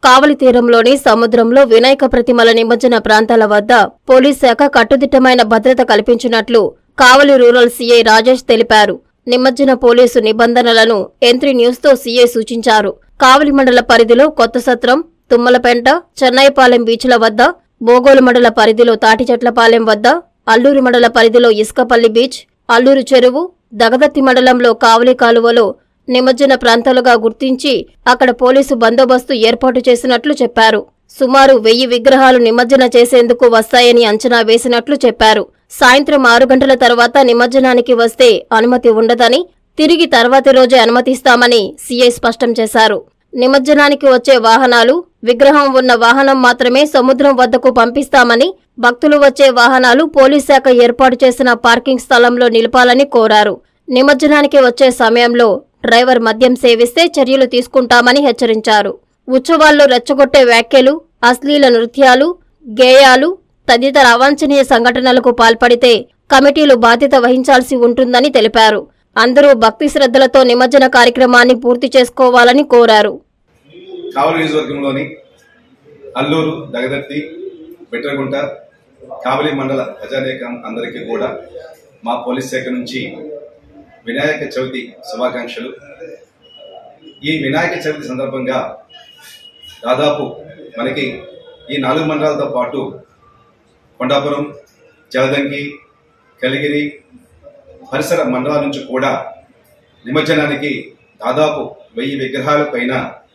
కావలి తీరంలోని సముద్రంలో వినాయక ప్రతిమల నిమజ్జన ప్రాంతాల వద్ద పోలీస్ శాఖ కట్టుదిట్టమైన భద్రత కల్పించినట్లు కావలి రూరల్ సీఐ రాజేష్ తెలిపారు నిమజ్జన పోలీసు నిబంధనలను ఎంత్రీ న్యూస్తో సీఐ సూచించారు కావలి మండల పరిధిలో కొత్త సత్రం తుమ్మలపెంట చెన్నైపాలెం బీచ్ల వద్ద బోగోలు మండల పరిధిలో తాటిచెట్లపాలెం వద్ద అల్లూరు మండల పరిధిలో ఇసుకపల్లి బీచ్ అల్లూరు చెరువు దగదత్తి మండలంలో కావలి కాలువలో నిమజ్జన ప్రాంతాలుగా గుర్తించి అక్కడ పోలీసు బందోబస్తు ఏర్పాటు చేసినట్లు చెప్పారు సుమారు వెయ్యి విగ్రహాలు నిమజ్జన చేసేందుకు వస్తాయని అంచనా వేసినట్లు చెప్పారు సాయంత్రం ఆరు గంటల తర్వాత నిమజ్జనానికి వస్తే అనుమతి ఉండదని తిరిగి తర్వాతి రోజే అనుమతిస్తామని సీఐ స్పష్టం చేశారు నిమజ్జనానికి వచ్చే వాహనాలు విగ్రహం ఉన్న వాహనం మాత్రమే సముద్రం వద్దకు పంపిస్తామని భక్తులు వచ్చే వాహనాలు పోలీస్ శాఖ ఏర్పాటు చేసిన పార్కింగ్ స్థలంలో నిలపాలని కోరారు నిమజ్జనానికి వచ్చే సమయంలో డ్రైవర్ మద్యం సేవిస్తే చర్యలు తీసుకుంటామని హెచ్చరించారు ఉత్సవాల్లో రెచ్చగొట్టే వ్యాఖ్యలు అశ్లీల నృత్యాలు గేయాలు తదితర అవాంఛనీయ సంఘటనలకు పాల్పడితే కమిటీలు బాధ్యత వహించాల్సి ఉంటుందని తెలిపారు అందరూ భక్తి శ్రద్ధలతో నిమజ్జన కార్యక్రమాన్ని పూర్తి చేసుకోవాలని కోరారు కావలి నియోజకవర్గంలోని అల్లూరు దగదత్తి బిట్రగుంట కావలి మండల ప్రజానేకం అందరికీ కూడా మా పోలీస్ శాఖ నుంచి వినాయక చవితి శుభాకాంక్షలు ఈ వినాయక చవితి సందర్భంగా దాదాపు మనకి ఈ నాలుగు మండలాలతో పాటు కొండాపురం జలదంకి కలిగిరి పరిసర మండలాల నుంచి కూడా నిమజ్జనానికి దాదాపు వెయ్యి విగ్రహాల పైన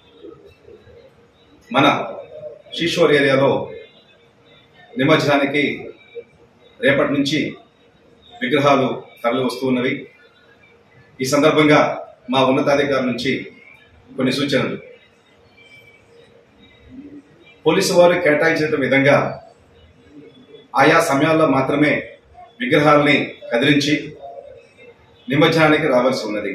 మన శిశోర్ ఏరియాలో నిమజ్జనానికి రేపటి నుంచి విగ్రహాలు తరలి వస్తూ ఉన్నవి ఈ సందర్భంగా మా ఉన్నతాధికారుల నుంచి కొన్ని సూచనలు పోలీసు వారు కేటాయించిన విధంగా ఆయా సమయాల్లో మాత్రమే విగ్రహాలని కదిలించి నిమజ్జనానికి రావాల్సి ఉన్నది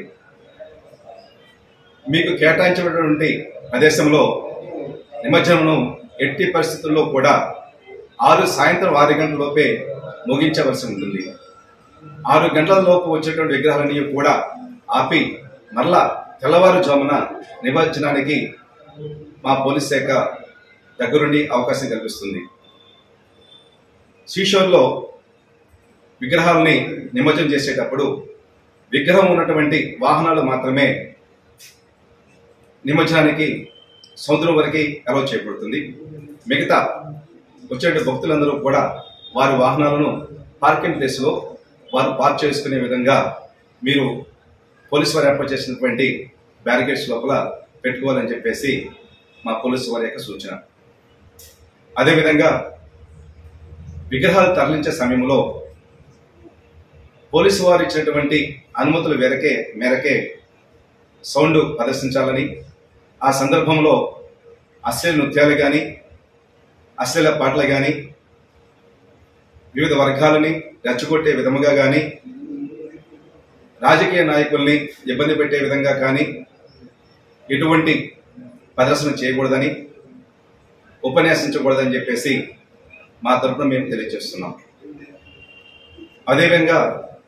మీకు కేటాయించినటువంటి ప్రదేశంలో నిమజ్జనమును ఎట్టి పరిస్థితుల్లో కూడా ఆరు సాయంత్రం ఆరు గంటల లోపే ముగించవలసి ఉంటుంది ఆరు గంటల లోపు వచ్చేటువంటి విగ్రహాలన్నీ కూడా ఆపి మరలా తెల్లవారుజామున నిమజ్జనానికి మా పోలీస్ శాఖ దగ్గరుండి అవకాశం కల్పిస్తుంది శ్రీశోర్లో విగ్రహాలని నిమజ్జనం చేసేటప్పుడు విగ్రహం ఉన్నటువంటి వాహనాలు మాత్రమే నిమజ్జనానికి సముద్రం వరకు అలౌ చేయబడుతుంది మిగతా వచ్చే భక్తులందరూ కూడా వారి వాహనాలను పార్కింగ్ ప్లేస్లో వారు పార్క్ చేసుకునే విధంగా మీరు పోలీసు వారు ఏర్పాటు చేసినటువంటి బ్యారికేడ్స్ లోపల పెట్టుకోవాలని చెప్పేసి మా పోలీసు వారి యొక్క సూచన అదేవిధంగా విగ్రహాలు తరలించే సమయంలో పోలీసు వారు ఇచ్చినటువంటి అనుమతుల మేరకే మేరకే సౌండ్ ప్రదర్శించాలని ఆ సందర్భంలో అశ్లీల నృత్యాలు కానీ అశ్లీల పాటలు కానీ వివిధ వర్గాలని రెచ్చగొట్టే విధముగా కానీ రాజకీయ నాయకుల్ని ఇబ్బంది పెట్టే విధంగా కానీ ఎటువంటి ప్రదర్శన చేయకూడదని ఉపన్యాసించకూడదని చెప్పేసి మా తరఫున మేము తెలియజేస్తున్నాం అదేవిధంగా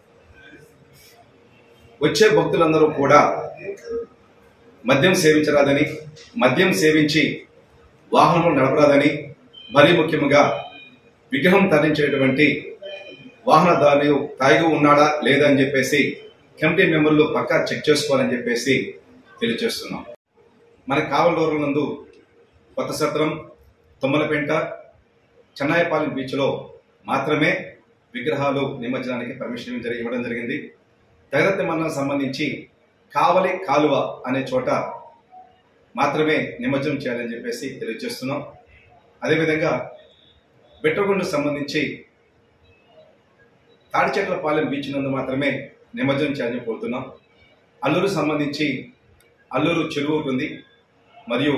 వచ్చే భక్తులందరూ కూడా మద్యం సేవించరాదని మద్యం సేవించి వాహనం నడపరాదని మరీ ముఖ్యంగా విగ్రహం తరలించేటువంటి వాహనదారులు తాగి ఉన్నాడా లేదా అని చెప్పేసి కమిటీ మెంబర్లు పక్కా చెక్ చేసుకోవాలని చెప్పేసి తెలియజేస్తున్నాం మన కావలూరు నందు కొత్త సత్రం తుమ్మలపెంట చెన్నాయపాలెం బీచ్లో మాత్రమే విగ్రహాలు నిమజ్జనానికి పర్మిషన్ ఇవ్వడం జరి- ఇవ్వడం జరిగింది తగరత్తి మండలం సంబంధించి కావలి కాలువ అనే చోట మాత్రమే నిమజ్జనం చేయాలని చెప్పేసి తెలియజేస్తున్నాం అదేవిధంగా బెట్టగుండు సంబంధించి తాడిచెట్లపాలెం బీచ్ నందు మాత్రమే నిమజ్జనం చేయాలని కోరుతున్నాం అల్లూరు సంబంధించి అల్లూరు చెరువు ఉంటుంది మరియు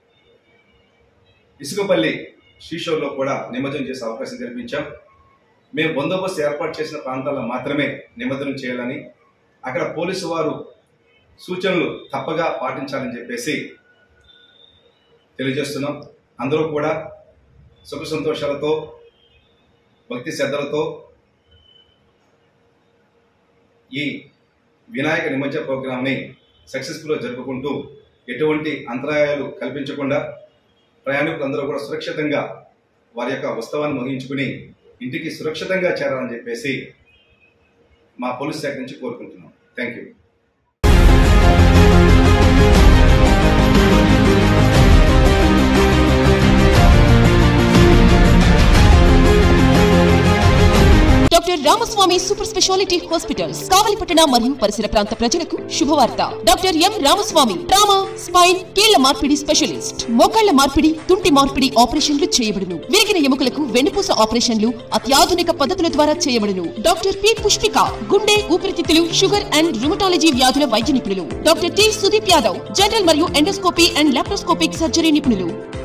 ఇసుకపల్లి శ్రీశోర్లో కూడా నిమజ్జనం చేసే అవకాశం కల్పించాం మేము బందోబస్తు ఏర్పాటు చేసిన ప్రాంతాల్లో మాత్రమే నిమజ్జనం చేయాలని అక్కడ పోలీసు వారు సూచనలు తప్పగా పాటించాలని చెప్పేసి తెలియజేస్తున్నాం అందరూ కూడా సుఖ సంతోషాలతో భక్తి శ్రద్ధలతో ఈ వినాయక నిమజ్జన ప్రోగ్రామ్ని సక్సెస్ఫుల్గా జరుపుకుంటూ ఎటువంటి అంతరాయాలు కల్పించకుండా ప్రయాణికులందరూ కూడా సురక్షితంగా వారి యొక్క ఉత్సవాన్ని ముగించుకుని ఇంటికి సురక్షితంగా చేరాలని చెప్పేసి మా పోలీస్ శాఖ నుంచి కోరుకుంటున్నాం thank you doctor Ramaswamy super speciality hospitals కావలిపట్టణ మరియు పరిసర ప్రాంత ప్రజలకు శుభవార్త doctor M Ramaswamy trauma spine కీళ్ల మార్పిడి స్పెషలిస్ట్ మోకాళ్ల మార్పిడి తుంటి మార్పిడి ఆపరేషన్లు చేయబడును విరిగిన ఎముకలకు వెన్నుపూస ఆపరేషన్లు అత్యాధునిక పద్ధతుల ద్వారా చేయబడును డాక్టర్ పి పుష్పిక గుండె ఊపిరితిత్తులు షుగర్ అండ్ రుమటాలజీ వ్యాధుల వైద్య నిపుణులు doctor T Sudeep Yadav general మరియు ఎండోస్కోపీ అండ్ లాప్రోస్కోపిక్ సర్జరీ నిపుణులు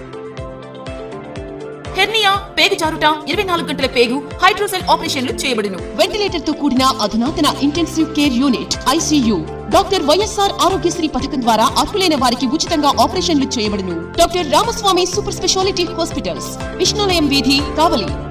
హెర్నియా పేగు జారుట ఇరవై నాలుగు గంటల పేగు హైడ్రోసెల్ ఆపరేషన్లు చేయబడును వెంటిలేటర్ తో కూడిన అధునాతన intensive care unit ICU doctor YSR Aarogyasri పథకం ద్వారా అర్హులైన వారికి ఉచితంగా ఆపరేషన్లు చేయబడును doctor Ramaswamy super speciality hospitals Vishnulayam వీధి కావలి